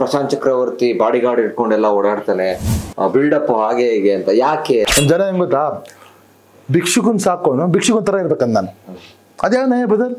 Prashant Chakravarthi bodyguard ಇಟ್ಕೊಂಡೆಲ್ಲ ಓಡಾಡ್ತಾನೆ build up ಹಾಗೆ ಹೀಗೆ ಅಂತ ಯಾಕೆ ಒಂದ್ ಜನ ಹೆಂಗ್ ಗೊತ್ತಾ ಭಿಕ್ಷುಕನ್ ಸಾಕೋನು ಭಿಕ್ಷುಕನ್ ತರ ಇರ್ಬೇಕಂತ ನಾನು ಅದೇ ನ್ಯಾಯ ಬದರ್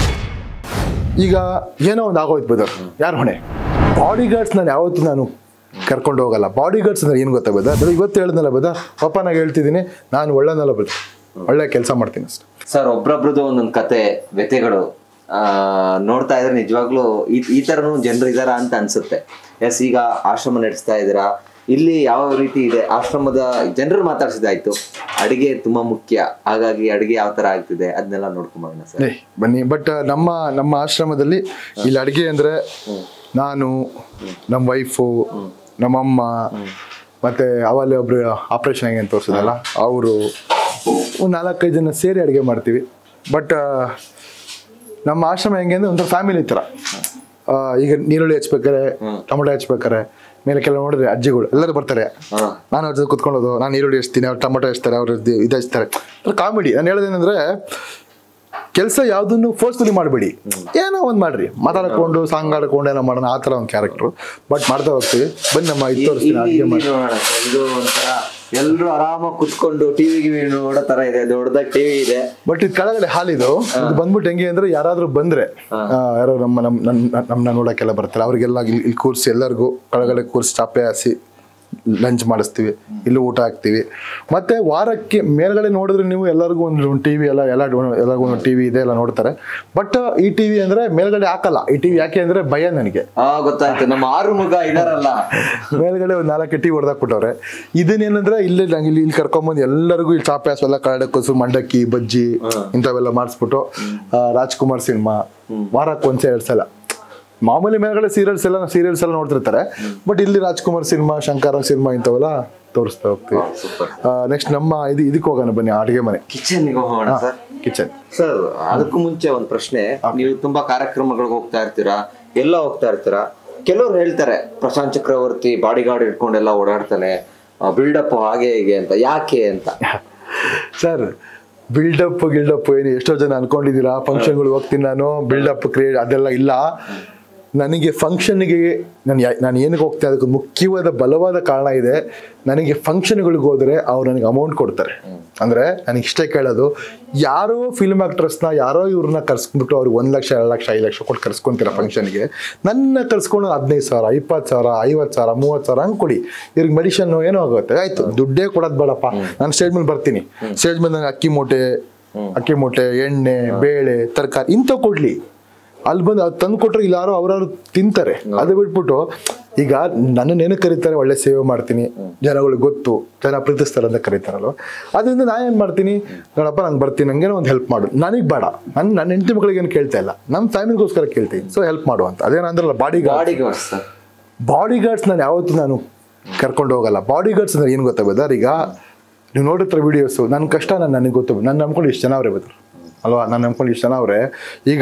ಈಗ ಏನೋ ಒಂದು ಆಗೋಯ್ತು ಬದರ್ ಯಾರು ಹೊಣೆ ಬಾಡಿ ಗಾರ್ಡ್ಸ್ ನಾನು ಯಾವತ್ತೂ ನಾನು ಕರ್ಕೊಂಡು ಹೋಗಲ್ಲ ಬಾಡಿ ಗಾರ್ಡ್ಸ್ ಅಂದ್ರೆ ಏನು ಗೊತ್ತಾ ಬದ ಅದು ಇವತ್ತು ಹೇಳ್ದಲ್ಲ ಬದ ಪಾಪ ನಾನು ಹೇಳ್ತಿದ್ದೀನಿ ನಾನು ಒಳ್ಳೆನಲ್ಲ ಬದ ಒಳ್ಳೆ ಕೆಲಸ ಮಾಡ್ತೀನಿ ಅಷ್ಟೆ ಸರ್ ಒಬ್ರೊಬ್ರದ್ದು ಒಂದೊಂದು ಕತೆ ವ್ಯಥೆಗಳು ಆ ನೋಡ್ತಾ ಇದ್ರೆ ನಿಜವಾಗ್ಲೂ ಈ ಈ ತರನು ಜನರು ಇದಾರ ಅಂತ ಅನ್ಸುತ್ತೆ ಎಸ್ ಈಗ ಆಶ್ರಮ ನಡೆಸ್ತಾ ಇದ್ದೀರಾ ಇಲ್ಲಿ ಯಾವ ರೀತಿ ಇದೆ ಆಶ್ರಮದ ಜನರು ಮಾತಾಡ್ಸಿದಾಯ್ತು ಅಡಿಗೆ ತುಂಬಾ ಮುಖ್ಯ ಹಾಗಾಗಿ ಅಡಿಗೆ ಯಾವ ತರ ಆಗ್ತಿದೆ ಅದನ್ನೆಲ್ಲ ನೋಡ್ಕೊಂಬೋಣ ಸರ್ ಏ ಬನ್ನಿ ಬಟ್ ನಮ್ಮ ನಮ್ಮ ಆಶ್ರಮದಲ್ಲಿ ಇಲ್ಲಿ ಅಡುಗೆ ಅಂದರೆ ನಾನು ನಮ್ಮ ವೈಫು ನಮ್ಮಮ್ಮ ಮತ್ತೆ ಅವಲ್ಲಿ ಒಬ್ರು ಆಪ್ರೇಷನ್ ಆಗಿ ಅಂತ ತೋರಿಸಿದಲ್ಲ ಅವರು ಒಂದು ನಾಲ್ಕೈದು ಜನ ಸೇರಿ ಅಡುಗೆ ಮಾಡ್ತೀವಿ ಬಟ್ ನಮ್ಮ ಆಶ್ರಮ ಹೆಂಗೆ ಅಂದ್ರೆ ಒಂಥರ ಫ್ಯಾಮಿಲಿ ಥರ ಆ, ಈಗ ನೀರುಳ್ಳಿ ಹಚ್ಬೇಕಾರೆ ಟೊಮೊಟೊ ಹಚ್ಬೇಕಾರೆ ಮೇಲೆ ಕೆಲವು ನೋಡಿದ್ರೆ ಅಜ್ಜಿಗಳು ಎಲ್ಲರೂ ಬರ್ತಾರೆ ಹಾ. ನಾನು ಅವ್ರ ಜೊತೆ ಕುತ್ಕೊಳ್ಳೋದು ನಾನು ಈರುಳ್ಳಿ ಹಚ್ತೀನಿ ಅವ್ರು ಟೊಮೊಟೊ ಹಚ್ತಾರೆ ಅವ್ರು ಇದು ಇದು ಹಚ್ತಾರೆ ಕಾಮಿಡಿ ನಾನು ಹೇಳೋದೇನೆಂದ್ರೆ ಕೆಲಸ ಯಾವುದನ್ನು ಫೋರ್ಸ್ಫುಲಿ ಮಾಡಬೇಡಿ ಏನೋ ಒಂದು ಮಾಡ್ರಿ ಮಾತಾಡ್ಕೊಂಡು ಸಾಂಗ್ ಆಡ್ಕೊಂಡು ಏನೋ ಮಾಡೋಣ ಆ ಥರ ಒಂದು ಕ್ಯಾರೆಕ್ಟ್ರು ಬಟ್ ಮಾಡ್ತಾ ಹೋಗ್ತೀವಿ ಬನ್ನಿ ನಮ್ಮ ಇದು ತೋರಿಸ್ತೀನಿ ಇಲ್ಲಿ ಅಡುಗೆ ಇಲ್ಲಿ ಮಾಡಿ ನೋಡೋಣ ಸರ್ ಇದು ಒಂಥರ ಎಲ್ರು ಆರಾಮಾಗಿ ಕುತ್ಕೊಂಡು ಟಿವಿ ಗಿವಿ ನೋಡೋ ತರ ಇದೆ ದೊಡ್ಡದಾಗ ಟಿವಿ ಇದೆ ಬಟ್ ಇದು ಕೆಳಗಡೆ ಹಾಲಿದು ಇದು ಬಂದ್ಬಿಟ್ಟು ಹೆಂಗೆ ಅಂದ್ರೆ ಯಾರಾದ್ರೂ ಬಂದ್ರೆ ಆ, ಯಾರೋ ನಮ್ಮ ನಮ್ಮ ನನ್ನ ನಮ್ಮನ್ನ ನೋಡಕ್ಕೆಲ್ಲ ಬರ್ತಾರೆ ಅವ್ರಿಗೆಲ್ಲ ಇಲ್ಲಿ ಇಲ್ಲಿ ಕೂರಿಸಿ ಎಲ್ಲರಿಗೂ ಕೆಳಗಡೆ ಕೂರಿಸಿ ಚಾಪೆ ಹಾಸಿ ಲಂಚ್ ಮಾಡಿಸ್ತೀವಿ ಇಲ್ಲೂ ಊಟ ಹಾಕ್ತೀವಿ ಮತ್ತೆ ವಾರಕ್ಕೆ ಮೇಲ್ಗಡೆ ನೋಡಿದ್ರೆ ನೀವು ಎಲ್ಲರಿಗೂ ಒಂದು ಟಿವಿ ಎಲ್ಲ ಎಲ್ಲ ಎಲ್ಲರಿಗೂ ಒಂದು ಟಿವಿ ಇದೆ ಎಲ್ಲ ನೋಡ್ತಾರೆ ಬಟ್ ಈ ಟಿವಿ ಅಂದ್ರೆ ಮೇಲ್ಗಡೆ ಹಾಕಲ್ಲ ಈ ಟಿವಿ ಯಾಕೆ ಅಂದ್ರೆ ಭಯ ನನಗೆ ಹಾ ಗೊತ್ತಾಯ್ತು ನಮ್ಮ ಆರು ಮುಗ ಇದಾರಲ್ಲ ಮೇಲ್ಗಡೆ ಒಂದು ನಾಲ್ಕು ಟಿ ಹೊಡೆದಾಕ್ಬಿಟ್ಟವ್ರೆ ಇದನ್ನೇನಂದ್ರೆ ಇಲ್ಲಿ ನಂಗೆ ಇಲ್ಲಿ ಇಲ್ಲಿ ಕರ್ಕೊಂಬಂದು ಎಲ್ಲರಿಗೂ ಇಲ್ಲಿ ಚಾಪೆ ಎಲ್ಲ ಕರಡೆ ಕೊಸು ಮಂಡಕ್ಕಿ ಬಜ್ಜಿ ಇಂಥವೆಲ್ಲ ಮಾಡಿಸ್ಬಿಟ್ಟು ಆ, ರಾಜ್ಕುಮಾರ್ ಸಿನಿಮಾ ವಾರಕ್ಕೆ ಒಂದ್ಸಲ ಎರಡು ಸಲ ಮಾಮೂಲಿ ಮೇಲ್ಗಡೆ ಸೀರಿಯಲ್ಸ್ ಎಲ್ಲ ಸೀರಿಯಲ್ಸ್ ಎಲ್ಲ ನೋಡ್ತಿರ್ತಾರೆ ಬಟ್ ಇಲ್ಲಿ ರಾಜ್ಕುಮಾರ್ ಸಿನಿಮಾ ಶಂಕರ ಸಿನಿಮಾ ಇಂಥವೆಲ್ಲ ತೋರಿಸ್ತಾ ಹೋಗ್ತೀವಿ ಸೂಪರ್ ನೆಕ್ಸ್ಟ್ ನಮ್ಮ ಇದು ಇದಕ್ಕೆ ಹೋಗೋಣ ಬನ್ನಿ ಅಡುಗೆ ಮನೆ ಕಿಚನ್ ಹೋಗೋಣ ಸರ್ ಕಿಚನ್ ಸರ್ ಅದಕ್ಕೂ ಮುಂಚೆ ಒಂದು ಪ್ರಶ್ನೆ ನೀವು ತುಂಬಾ ಕಾರ್ಯಕ್ರಮಗಳಿಗೆ ಹೋಗ್ತಾ ಇರ್ತೀರಾ ಎಲ್ಲ ಹೋಗ್ತಾ ಇರ್ತೀರಾ ಕೆಲವ್ರು ಹೇಳ್ತಾರೆ ಪ್ರಶಾಂತ್ ಚಕ್ರವರ್ತಿ ಬಾಡಿ ಗಾರ್ಡ್ ಇಟ್ಕೊಂಡೆಲ್ಲ ಓಡಾಡ್ತಾನೆ ಬಿಲ್ಡಪ್ ಹಾಗೆ ಹೀಗೆ ಅಂತ ಯಾಕೆ ಅಂತ ಸರ್ ಬಿಲ್ಡಪ್ ಗಿಲ್ಡಪ್ ಏನು ಎಷ್ಟೋ ಜನ ಅನ್ಕೊಂಡಿದ್ದೀರಾ ಫಂಕ್ಷನ್ಗಳು ಹೋಗ್ತೀನಿ ನಾನು ಬಿಲ್ಡಪ್ ಕ್ರಿಯೇಟ್ ಅದೆಲ್ಲ ಇಲ್ಲ ನನಗೆ ಫಂಕ್ಷನ್ಗೆ ನಾನು ಯಾ- ನಾನು ಏನಕ್ಕೆ ಹೋಗ್ತೀನಿ ಅದಕ್ಕೆ ಮುಖ್ಯವಾದ ಬಲವಾದ ಕಾರಣ ಇದೆ ನನಗೆ ಫಂಕ್ಷನ್ಗಳಿಗೆ ಹೋದರೆ ಅವ್ರು ನನಗೆ ಅಮೌಂಟ್ ಕೊಡ್ತಾರೆ ಅಂದರೆ ನನಗೆ ಇಷ್ಟೇ ಕೇಳೋದು ಯಾರೋ ಫಿಲ್ಮ್ ಆ್ಯಕ್ಟ್ರಸ್ನ ಯಾರೋ ಇವ್ರನ್ನ ಕರ್ಸ್ಕೊಂಡ್ಬಿಟ್ಟು ಅವ್ರಿಗೆ ಒಂದು ಲಕ್ಷ ಎರಡು ಲಕ್ಷ ಐದು ಲಕ್ಷ ಕೊಟ್ಟು ಕರ್ಸ್ಕೊಂತೀರ ಫಂಕ್ಷನ್ಗೆ ನನ್ನ ಕರ್ಸ್ಕೊಂಡು ಹದಿನೈದು ಸಾವಿರ ಇಪ್ಪತ್ತು ಸಾವಿರ ಐವತ್ತು ಸಾವಿರ ಮೂವತ್ತು ಸಾವಿರ ಹಂಗೆ ಕೊಡಿ ಇವ್ರಿಗೆ ಮೆಡಿಷನ್ ಏನೋ ಆಗುತ್ತೆ ಆಯ್ತು ದುಡ್ಡೇ ಕೊಡೋದು ಬೇಡಪ್ಪ ನಾನು ಸ್ಟೇಜ್ ಮೇಲೆ ಬರ್ತೀನಿ ಸ್ಟೇಜ್ ಮೇಲೆ ನನಗೆ ಅಕ್ಕಿ ಮೂಟೆ ಅಕ್ಕಿ ಮೂಟೆ ಎಣ್ಣೆ ಬೇಳೆ ತರಕಾರಿ ಇಂಥ ಕೊಡ್ಲಿ ಅಲ್ಲಿ ಬಂದು ಅದು ತಂದು ಕೊಟ್ರೆ ಇಲ್ಲಿ ಯಾರೋ ಅವ್ರವ್ರು ತಿಂತಾರೆ ಅದು ಬಿಟ್ಬಿಟ್ಟು ಈಗ ನನ್ನನ್ನು ಏನಕ್ಕೆ ಕರೀತಾರೆ ಒಳ್ಳೆ ಸೇವೆ ಮಾಡ್ತೀನಿ ಜನಗಳಿಗೆ ಗೊತ್ತು ಜನ ಪ್ರೀತಿಸ್ತಾರೆ ಅಂತ ಕರೀತಾರಲ್ವ ಅದರಿಂದ ನಾನು ಏನು ಮಾಡ್ತೀನಿ ನೋಡಪ್ಪ ನಾನು ಬರ್ತೀನಿ ನಂಗೇನೋ ಒಂದು ಹೆಲ್ಪ್ ಮಾಡು ನನಗೆ ಬೇಡ ನನ್ನ ನನ್ನ ಹೆಂಡತಿ ಮಕ್ಕಳಿಗೆ ಏನು ಕೇಳ್ತಾ ಇಲ್ಲ ನಮ್ಮ ಫ್ಯಾಮಿಲಿಗೋಸ್ಕರ ಕೇಳ್ತೀನಿ ಸೊ ಹೆಲ್ಪ್ ಮಾಡು ಅಂತ ಅದೇನಂದ್ರಲ್ಲ body bodyguard sir bodyguards ನಾನು ಯಾವತ್ತೂ ನಾನು ಕರ್ಕೊಂಡು ಹೋಗಲ್ಲ ಬಾಡಿ ಗಾರ್ಡ್ಸ್ ಅಂದ್ರೆ ಏನು ಗೊತ್ತಾ ಬದರ್ ಈಗ ನೀವು ನೋಡಿರ್ತಾರೆ ವಿಡಿಯೋಸು ನನ್ನ ಕಷ್ಟ ನಾನು ನನಗೆ ಗೊತ್ತು ನನ್ನ ನಂಬ್ಕೊಂಡು ಇಷ್ಟು ಜನ ಅವರೇ ಬದರ್ ಅಲ್ವಾ ನಾನು ನಂಬ್ಕೊಂಡು ಇಷ್ಟು ಜನ ಅವರೇ ಈಗ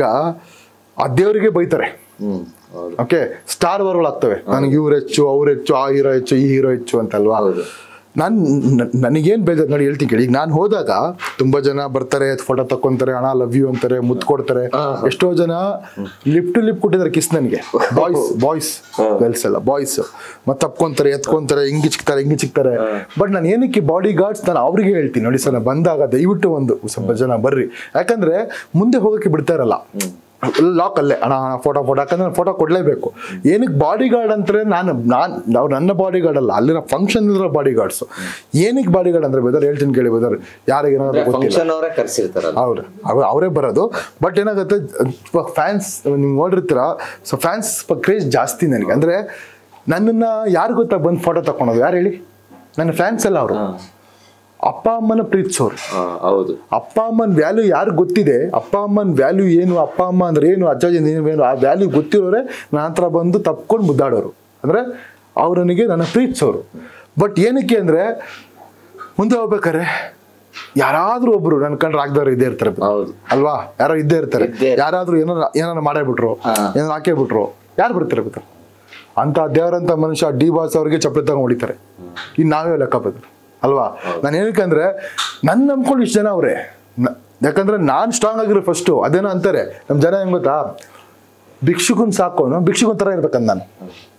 ಆ ದೇವರಿಗೆ ಬೈತಾರೆ ಹ್ಮ್ ಹೌದು ಓಕೆ ಸ್ಟಾರ್ ವರ್ಗಳು ಆಗ್ತವೆ ನನಗೆ ಇವ್ರು ಹೆಚ್ಚು ಅವ್ರು ಹೆಚ್ಚು ಆ ಹೀರೋ ಹೆಚ್ಚು ಈ ಹೀರೋ ಹೆಚ್ಚು ಅಂತಲ್ವಾ ಹೌದು. ನಾನು ನನಗೇನು ಬೇಜಾರು ನೋಡಿ ಹೇಳ್ತೀನಿ ಕೇಳಿ ಈಗ ನಾನು ಹೋದಾಗ ತುಂಬಾ ಜನ ಬರ್ತಾರೆ ಫೋಟೋ ತಕೊಂತಾರೆ ಹಣ ಲವ್ ಯು ಅಂತಾರೆ ಮುತ್ತು ಕೊಡ್ತಾರೆ ಎಷ್ಟೋ ಜನ ಲಿಪ್ ಟು ಲಿಪ್ ಕೊಟ್ಟಿದ್ದಾರೆ ಕಿಸ್ ನನಗೆ ಬಾಯ್ಸ್ ಬಾಯ್ಸ್ ಗರ್ಲ್ಸ್ ಎಲ್ಲ ಬಾಯ್ಸ್ ಮತ್ತೆ ತಪ್ಕೊಂತಾರೆ ಎತ್ಕೊಂತಾರೆ ಹಿಂಗೆ ಚಿಕ್ತಾರೆ ಹಿಂಗೆ ಚಿಕ್ತಾರೆ ಬಟ್ ನಾನು ಏನಕ್ಕೆ ಬಾಡಿ ಗಾರ್ಡ್ಸ್ ನಾನು ಅವ್ರಿಗೆ ಹೇಳ್ತೀನಿ ನೋಡಿ ಸರ್ ನಾನು ಬಂದಾಗ ದಯವಿಟ್ಟು ಒಂದು ಸ್ವಲ್ಪ ಜನ ಬರ್ರಿ ಯಾಕಂದ್ರೆ ಮುಂದೆ ಹೋಗೋಕೆ ಬಿಡ್ತಾ ಇರಲ್ಲ ಲಾಕ್ ಅಲ್ಲೇ ಅಣ್ಣ ಫೋಟೋ ಫೋಟೋ ಯಾಕಂದ್ರೆ ಫೋಟೋ ಕೊಡ್ಲೇಬೇಕು ಏನಕ್ಕೆ ಬಾಡಿ ಗಾರ್ಡ್ ಅಂತಾರೆ ನಾನು ನಾನು ಅವ್ರು ನನ್ನ ಬಾಡಿ ಗಾರ್ಡ್ ಅಲ್ಲ ಅಲ್ಲಿನ ಫಂಕ್ಷನ್ ಇರೋ ಬಾಡಿ ಗಾರ್ಡ್ಸ್ ಏನಕ್ಕೆ ಬಾಡಿ ಗಾರ್ಡ್ ಅಂದ್ರೆ ಬೆದರ್ ಹೇಳ್ತೀನಿ ಕೇಳಿ ಬೆದರ್ ಯಾರಿಗೆ ಏನಾದ್ರು ಗೊತ್ತಿಲ್ಲ ಫಂಕ್ಷನ್ ಅವರೇ ಕರ್ಸಿರ್ತಾರಲ್ಲ ಅವ್ರು ಅವ್ರು ಅವರೇ ಬರೋದು ಬಟ್ ಏನಾಗುತ್ತೆ ಫ್ಯಾನ್ಸ್ ನೀವು ನೋಡಿರ್ತೀರ ಸೊ ಫ್ಯಾನ್ಸ್ ಕ್ರೇಜ್ ಜಾಸ್ತಿ ನನಗೆ ಅಂದ್ರೆ ನನ್ನನ್ನ ಯಾರು ಗೊತ್ತಾ ಬಂದು ಫೋಟೋ ತಕೊಳೋದು ಯಾರು ಹೇಳಿ ನನ್ನ ಫ್ಯಾನ್ಸ್ ಎಲ್ಲ ಅವರು ಅಪ್ಪ ಅಮ್ಮನ ಪ್ರೀತಿಸೋರು ಹಾ, ಹೌದು ಅಪ್ಪ ಅಮ್ಮನ ವ್ಯಾಲ್ಯೂ ಯಾರು ಗೊತ್ತಿದೆ ಅಪ್ಪ ಅಮ್ಮನ ವ್ಯಾಲ್ಯೂ ಏನು ಅಪ್ಪ ಅಮ್ಮ ಅಂದ್ರೆ ಏನು ಅಜ್ಜಾಜಿ ಏನು ಆ ವ್ಯಾಲ್ಯೂ ಗೊತ್ತಿರೋರೆ ನನ್ನ ಹತ್ರ ಬಂದು ತಪ್ಕೊಂಡು ಮುದ್ದಾಡೋರು ಅಂದ್ರೆ ಅವ್ರು ನನಗೆ ನನ್ನ ಪ್ರೀತಿಸೋರು ಬಟ್ ಏನಕ್ಕೆ ಅಂದ್ರೆ ಮುಂದೆ ಹೋಗ್ಬೇಕಾರೆ ಯಾರಾದ್ರೂ ಒಬ್ರು ನನ್ನ ಕಂಡ್ರೆ ಆಗದವ್ರು ಇದ್ದೇ ಇರ್ತಾರೆ ಹೌದು ಅಲ್ವಾ ಯಾರೋ ಇದ್ದೇ ಇರ್ತಾರೆ ಇದ್ದೇ ಇರ್ತಾರೆ. ಯಾರಾದ್ರೂ ಏನಾರ ಏನಾರ ಮಾಡೇ ಬಿಟ್ರು ಹಾ. ಏನಾರ ಹಾಕೇ ಬಿಟ್ರು ಯಾರು ಬರ್ತಾರೆ ಗೊತ್ತಾ ಅಂತ ದೇವರಂತ ಮನುಷ್ಯ ಡಿ ಬಾಸ್ ಅವ್ರಿಗೆ ಚಪ್ಪಲಿ ತಗೊಂಡು ಹೊಡಿತಾರೆ ಇನ್ನು ನಾವೇ ಲೆಕ್ಕ ಬಂದ್ರು ಅಲ್ವಾ ನಾನು ಏನಕ್ಕಂದ್ರೆ ನನ್ನ ನಂಬ್ಕೊಂಡು ಇಷ್ಟು ಜನ ಅವರೇ ಯಾಕಂದ್ರೆ ನಾನು ಸ್ಟ್ರಾಂಗ್ ಆಗಿರೋ ಫಸ್ಟು ಅದೇನೋ ಅಂತಾರೆ ನಮ್ಮ ಜನ ಹೆಂಗ್ ಗೊತ್ತಾ ಭಿಕ್ಷುಕನ್ ಸಾಕೋನು ಭಿಕ್ಷುಕನ್ ಥರ ಇರ್ಬೇಕಂತ ನಾನು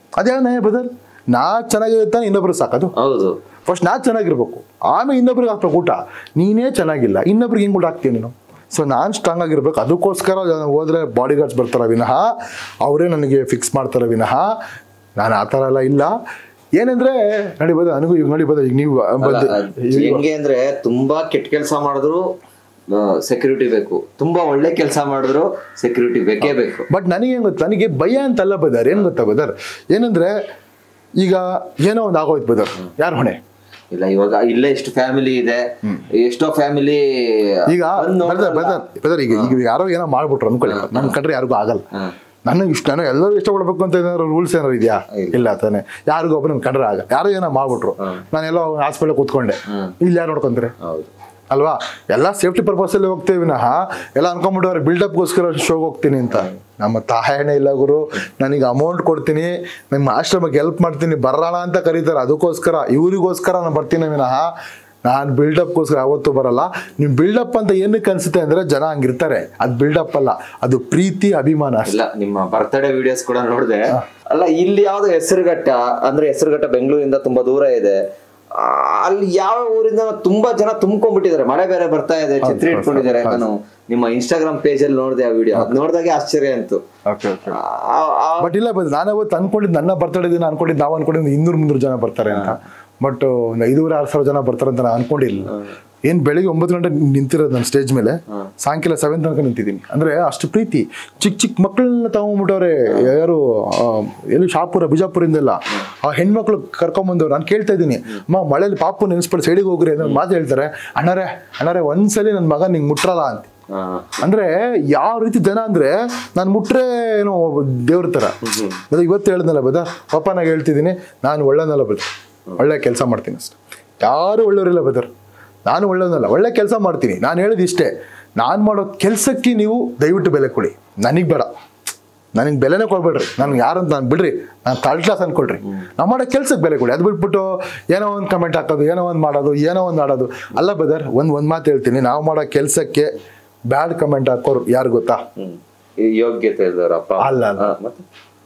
ಅದೇ ನ್ಯಾಯ ಬದಲ್ ನಾ ಚೆನ್ನಾಗಿರುತ್ತಾನೆ ಇನ್ನೊಬ್ರು ಸಾಕೋದು ಹೌದು ಫಸ್ಟ್ ನಾ ಚೆನ್ನಾಗಿರ್ಬೇಕು ಆಮೇಲೆ ಇನ್ನೊಬ್ರಿಗೆ ಹಾಕ್ಬೇಕು ಊಟ ನೀನೇ ಚೆನ್ನಾಗಿಲ್ಲ ಇನ್ನೊಬ್ರಿಗೆ ಹಿಂಗೆ ಊಟ ಹಾಕ್ತೀಯ ನೀನು ಸೊ ನಾನು ಸ್ಟ್ರಾಂಗ್ ಆಗಿರ್ಬೇಕು ಅದಕ್ಕೋಸ್ಕರ ನಾನು ಹೋದ್ರೆ ಬಾಡಿ ಗಾರ್ಡ್ಸ್ ಬರ್ತಾರೆ ವಿನಃ ಅವರೇ ನನಗೆ ಫಿಕ್ಸ್ ಮಾಡ್ತಾರೆ ವಿನಃ ನಾನು ಆ ಥರ ಎಲ್ಲ ಇಲ್ಲ ಏನಂದ್ರೆ ನಡಿಬೋದು ನನಗೂ ಈಗ ನಡಿಬೋದು ಈಗ ನೀವು ಬಂದು ಅದ್ ಹೆಂಗೆ ಅಂದ್ರೆ ತುಂಬಾ ಕೆಟ್ಟ ಕೆಲಸ ಮಾಡಿದ್ರು ಸೆಕ್ಯೂರಿಟಿ ಬೇಕು ತುಂಬಾ ಒಳ್ಳೆ ಕೆಲಸ ಮಾಡಿದ್ರು ಸೆಕ್ಯೂರಿಟಿ ಬೇಕೇ ಬೇಕು ಬಟ್ ನನಗೆ ಏನು ಗೊತ್ತಾ ನನಗೆ ಭಯ ಅಂತಲ್ಲ ಬದರ್ ಏನು ಗೊತ್ತಾ ಬದರ್ ಏನಂದ್ರೆ ಈಗ ಏನೋ ಒಂದು ಆಗೋಯ್ತು ಬದರ್ ಯಾರು ಹೊಣೆ ಇಲ್ಲ ಇವಾಗ ಇಲ್ಲೇ ಎಷ್ಟು ಫ್ಯಾಮಿಲಿ ಇದೆ ಎಷ್ಟೋ ಫ್ಯಾಮಿಲಿ ಈಗ ಬದರ್ ಬದರ್ ಬದರ್ ಈಗ ಈಗ ಯಾರೋ ಏನೋ ಮಾಡ್ಬಿಟ್ರು ಅನ್ಕೊಳ್ಳಿ ನನ್ನ ಕಂಡ್ರೆ ಯಾರಿಗೂ ಆಗಲ್ಲ ನನಗೆ ಇಷ್ಟ ನಾನು ಎಲ್ಲರೂ ಇಷ್ಟಪಡ್ಬೇಕು ಅಂತ ಏನಾದ್ರು ರೂಲ್ಸ್ ಏನಾದ್ರು ಇದೆಯಾ ಇಲ್ಲ ತಾನೆ ಯಾರಿಗೂ ಒಬ್ಬ ನನ್ ಕಂಡ್ರೆ ಆಗ ಯಾರೋ ಏನೋ ಮಾಡ್ಬಿಟ್ರು ನಾನೆಲ್ಲೋ ಹಾಸ್ಪಿಟಲ್ ಕೂತ್ಕೊಂಡೆ ಇಲ್ಲಿ ಯಾರು ನೋಡ್ಕೊಂತಾರೆ ಹೌದು ಅಲ್ವಾ ಎಲ್ಲ ಸೇಫ್ಟಿ ಪರ್ಪಸ್ ಅಲ್ಲಿ ಹೋಗ್ತೇವೆ ವಿನಃ ಎಲ್ಲ ಅನ್ಕೊಂಡ್ಬಿಟ್ಟವ್ರೆ ಬಿಲ್ಡಪ್ಗೋಸ್ಕರ ಶೋಗೆ ಹೋಗ್ತೀನಿ ಅಂತ ನಮ್ಮ ತಾಯಣೆ ಇಲ್ಲ ಗುರು ನನಗೆ ಅಮೌಂಟ್ ಕೊಡ್ತೀನಿ ನಿಮ್ಮ ಆಶ್ರಮಕ್ಕೆ ಹೆಲ್ಪ್ ಮಾಡ್ತೀನಿ ಬರೋಣ ಅಂತ ಕರೀತಾರೆ ಅದಕ್ಕೋಸ್ಕರ ಇವರಿಗೋಸ್ಕರ ನಾನು ಬರ್ತೀನಿ ವಿನಃ ನಾನು ಬಿಲ್ಡಪ್ಗೋಸ್ಕರ ಯಾವತ್ತೂ ಬರಲ್ಲ ನೀವು ಬಿಲ್ಡಪ್ ಅಂತ ಏನಕ್ಕೆ ಅನ್ಸುತ್ತೆ ಅಂದ್ರೆ ಜನ ಹಂಗಿರ್ತಾರೆ ಅದು ಬಿಲ್ಡಪ್ ಅಲ್ಲ ಅದು ಪ್ರೀತಿ ಅಭಿಮಾನ ಅಷ್ಟೇ ಇಲ್ಲ ನಿಮ್ಮ ಬರ್ತ್ಡೇ ವಿಡಿಯೋಸ್ ಕೂಡ ನೋಡಿದೆ ಅಲ್ಲ ಇಲ್ಲಿ ಯಾವ್ದು ಹೆಸರುಘಟ್ಟ ಅಂದ್ರೆ ಹೆಸರುಘಟ್ಟ ಬೆಂಗಳೂರಿಂದ ತುಂಬಾ ದೂರ ಇದೆ ಆ, ಅಲ್ಲಿ ಯಾವ ಊರಿಂದ ತುಂಬಾ ಜನ ತುಂಬ್ಕೊಂಡ್ಬಿಟ್ಟಿದ್ದಾರೆ ಮಳೆ ಬೇರೆ ಬರ್ತಾ ಇದೆ ಛತ್ರಿ ಇಟ್ಕೊಂಡಿದ್ದಾರೆ ನಾನು ನಿಮ್ಮ ಇನ್ಸ್ಟಾಗ್ರಾಮ್ ಪೇಜ್ ಅಲ್ಲಿ ನೋಡಿದೆ ಆ ವಿಡಿಯೋ ಅದ್ ನೋಡಿದಾಗೆ ಆಶ್ಚರ್ಯ ಅಂತು ಆ- ಆ- ಬಟ್ ಇಲ್ಲ ಬಟ್ ನಾನು ಅವತ್ತು ಅನ್ಕೊಂಡಿದ್ದು ನನ್ನ ಬರ್ತಡೇ ದಿನ ಅನ್ಕೊಂಡಿದ್ದು ನಾವು ಅನ್ಕೊಂಡಿದ್ದು ಇನ್ನೂರು ಮುನ್ನೂರು ಜನ ಬರ್ತಾರೆ ಅಂತ ಬಟ್ ಒಂದು ಐದೂವರೆ ಆರು ಸಾವಿರ ಜನ ಬರ್ತಾರೆ ಅಂತ ನಾನು ಅನ್ಕೊಂಡಿಲ್ಲ ಏನ್ ಬೆಳಿಗ್ಗೆ ಒಂಬತ್ತು ಗಂಟೆ ನಿಂತಿರೋದು ನಾನು ಸ್ಟೇಜ್ ಮೇಲೆ ಸಾಯಂಕಾಲ ಸೆವೆನ್ ತನಕ ನಿಂತಿದ್ದೀನಿ ಅಂದ್ರೆ ಅಷ್ಟು ಪ್ರೀತಿ ಚಿಕ್ಕ ಚಿಕ್ಕ ಮಕ್ಕಳನ್ನ ತಗೊಂಡ್ಬಿಟ್ಟವ್ರೆ ಯಾರು ಆ, ಎಲ್ಲಿ ಶಾಪುರ ಬಿಜಾಪುರಿಂದೆಲ್ಲ ಆ ಹೆಣ್ಮಕ್ಳು ಕರ್ಕೊಂಬಂದವ್ರು ನಾನು ಕೇಳ್ತಾ ಇದ್ದೀನಿ ಅಮ್ಮ ಮಳೆಯಲ್ಲಿ ಪಾಪು ನೆನೆಸ್ಬಿಟ್ಟು ಸೈಡಿಗೆ ಹೋಗ್ರಿ ಅಂತ ಮಾತು ಹೇಳ್ತಾರೆ ಅಣ್ಣರೇ ಅಣ್ಣರೇ ಒಂದ್ಸಲಿ ನನ್ನ ಮಗ ನಿಂಗೆ ಮುಟ್ರಲ್ಲ ಅಂತ ಆ, ಅಂದ್ರೆ ಯಾವ ರೀತಿ ಜನ ಅಂದ್ರೆ ನಾನು ಮುಟ್ರೆ ಏನೋ ದೇವ್ರ ತರ ಅದೇ ಇವತ್ತು ಹೇಳ್ದಲ್ಲ ಬದ ಪಾಪನಾಗ ಹೇಳ್ತಿದ್ದೀನಿ ನಾನು ಒಳ್ಳೆನಲ್ಲ ಬದರ್ ಒಳ್ಳೆ ಕೆಲಸ ಮಾಡ್ತೀನಿ ಅಷ್ಟೆ ಯಾರು ಒಳ್ಳೆಯವರಿಲ್ಲ ಬದರ್ ನಾನು ಒಳ್ಳೆಯವನಲ್ಲ ಒಳ್ಳೆ ಕೆಲಸ ಮಾಡ್ತೀನಿ ನಾನು ಹೇಳಿದ ಇಷ್ಟೇ ನಾನು ಮಾಡೋ ಕೆಲಸಕ್ಕೆ ನೀವು ದಯವಿಟ್ಟು ಬೆಲೆ ಕೊಡಿ ನನಗೆ ಬೇಡ ನನಗೆ ಬೆಲೆನೇ ಕೊಡ್ಬೇಡ್ರಿ ನಾನು ಯಾರಂತ ನಾನು ಬಿಡ್ರಿ ನಾನು ಥರ್ಡ್ ಕ್ಲಾಸ್ ಅನ್ಕೊಳ್ರಿ ನಾವು ಮಾಡೋ ಕೆಲ್ಸಕ್ಕೆ ಬೆಲೆ ಕೊಡಿ ಅದು ಬಿಟ್ಬಿಟ್ಟು ಏನೋ ಒಂದು ಕಮೆಂಟ್ ಹಾಕೋದು ಏನೋ ಒಂದು ಮಾಡೋದು ಏನೋ ಒಂದು ಆಡೋದು ಅಲ್ಲ ಬದರ್ ಒಂದು ಒಂದು ಮಾತು ಹೇಳ್ತೀನಿ ನಾವು ಮಾಡೋ ಕೆಲಸಕ್ಕೆ ಬ್ಯಾಡ್ ಕಮೆಂಟ್ ಹಾಕೋರು ಯಾರು ಗೊತ್ತಾ ಹ್ಮ್. ಈ ಯೋಗ್ಯತೆ ಇಲ್ದವ್ರಪ್ಪ ಅಲ್ಲ, ಅಲ್ಲ. ಆ, ಮತ್ತೆ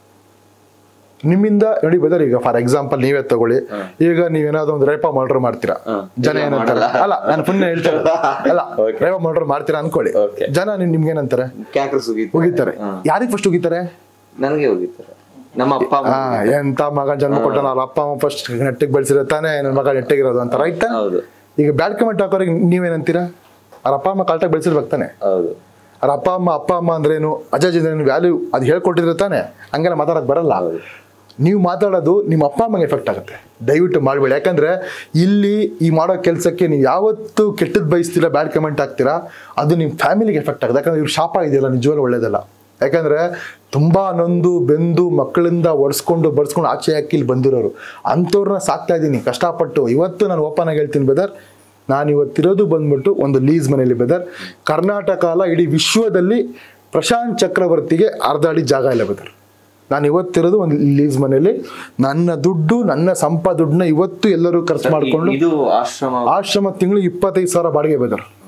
ನಿಮ್ಮಿಂದ ನೋಡಿ ಬದರ್ ಈಗ ಫಾರ್ ಎಕ್ಸಾಂಪಲ್ ನೀವೇ ತಗೊಳ್ಳಿ ಈಗ ನೀವೇನಾದ್ರು ಒಂದು ರೇಪ ಮರ್ಡರ್ ಮಾಡ್ತೀರಾ ಹ. ಜನ ಇಲ್ಲ, ಏನಂತಾರೆ ಮಾಡಲ್ಲ. ಅಲ್ಲ ನಾನು ಪುಣ್ಯ ಹೇಳ್ತಾರೆ ಅಲ್ಲ Okay. ರೇಪ ಮರ್ಡರ್ ಮಾಡ್ತೀರಾ ಅನ್ಕೊಳ್ಳಿ Okay. ಜನ ನಿಮ್- ನಿಮ್ಗೇನಂತಾರೆ ಕ್ಯಾಕ್ರಸ್ ಹೋಗಿತ್ತು ಹೋಗಿತಾರೆ ಯಾರಿಗೆ ಫಸ್ಟ್ ಹೋಗಿತಾರೆ ನನಗೆ ಹೋಗಿದ್ದಾರೆ ನಮ್ಮ ಅಪ್ಪ ಅಮ್ಮ ಹಾ ಎಂತ ಮಗ ಜನ್ಮ ಕೊಟ್ಟಾನ ಅವ್ರ ಅಪ್ಪ ಅಮ್ಮ ಫಸ್ಟ್ ನೆಟ್ಟಿಗೆ ಬೆಳೆಸಿರೋ ತಾನೇ ನನ್ನ ಮಗ ನೆಟ್ಟಿಗಿರೋದು ಅಂತ ರೈಟ್ ಹೌದು ಈಗ ಬ್ಯಾಡ್ ಕಮೆಂಟ್ ಹಾಕೋರಿಗೆ ನೀವೇನಂತೀರಾ ಅವ್ರ ಅಪ್ಪ ಅಮ್ಮ ಕರೆಕ್ಟಾಗಿ ಬೆಳೆಸಿರ್ಬೇಕು ತಾನೆ ಹೌದು ಅವ್ರ ಅಪ್ಪ ಅಮ್ಮ ಅಪ್ಪ ಅಮ್ಮ ಅಂದ್ರೇನು ಅಜಾಜ್ ಏನು ವ್ಯಾಲ್ಯೂ ಅದು ಹೇಳ್ಕೊಟ್ಟಿದ್ರೆ ತಾನೆ ಹಂಗೆಲ್ಲ ಮಾತಾಡಕ್ ಬರಲ್ಲ ನೀವು ಮಾತಾಡೋದು ನಿಮ್ಮ ಅಪ್ಪ ಅಮ್ಮಗೆ ಎಫೆಕ್ಟ್ ಆಗುತ್ತೆ ದಯವಿಟ್ಟು ಮಾಡಬೇಡಿ ಯಾಕಂದ್ರೆ ಇಲ್ಲಿ ಈ ಮಾಡೋ ಕೆಲಸಕ್ಕೆ ನೀವು ಯಾವತ್ತು ಕೆಟ್ಟದ್ದು ಬಯಸ್ತೀರಾ ಬ್ಯಾಡ್ ಕಮೆಂಟ್ ಹಾಕ್ತೀರಾ ಅದು ನಿಮ್ಮ ಫ್ಯಾಮಿಲಿಗೆ ಎಫೆಕ್ಟ್ ಆಗುತ್ತೆ ಯಾಕಂದ್ರೆ ಇವ್ರು ಶಾಪ ಇದೆಯಲ್ಲ ನಿಜವಾಗ್ಲೂ ಒಳ್ಳೇದಲ್ಲ ಯಾಕಂದ್ರೆ ತುಂಬಾ ನೊಂದು ಬೆಂದು ಮಕ್ಕಳಿಂದ ಒಡ್ಸ್ಕೊಂಡು ಬಡ್ಸ್ಕೊಂಡು ಆಚೆ ಹಾಕಿ ಇಲ್ಲಿ ಬಂದಿರೋರು ಅಂಥವ್ರನ್ನ ಸಾಕ್ತಾ ಇದ್ದೀನಿ ಕಷ್ಟಪಟ್ಟು ಇವತ್ತು ನಾನು ಓಪನ್ ಆಗಿ ಹೇಳ್ತೀನಿ ಬೆದರ್ ನಾನು ಇವತ್ತಿರೋದು ಬಂದ್ಬಿಟ್ಟು ಒಂದು ಲೀಸ್ ಮನೆಯಲ್ಲಿ ಬೆದರ್ ಕರ್ನಾಟಕ ಅಲ್ಲ ಇಡೀ ವಿಶ್ವದಲ್ಲಿ ಪ್ರಶಾಂತ್ ಚಕ್ರವರ್ತಿಗೆ ಅರ್ಧ ಅಡಿ ಜಾಗ ಇಲ್ಲ ಬೆದರ್ ನಾನು ಇವತ್ತಿರೋದು ಒಂದು ಲೀಸ್ ಮನೆಯಲ್ಲಿ ನನ್ನ ದುಡ್ಡು ನನ್ನ ಸಂಪ ದುಡ್ಡನ್ನ ಇವತ್ತು ಎಲ್ಲರೂ ಖರ್ಚು ಮಾಡಿಕೊಂಡು ಇದು ಆಶ್ರಮ ಆಶ್ರಮ ತಿಂಗಳು ಇಪ್ಪತ್ತೈದು ಸಾವಿರ ಬಾಡಿಗೆ ಬೆದರ್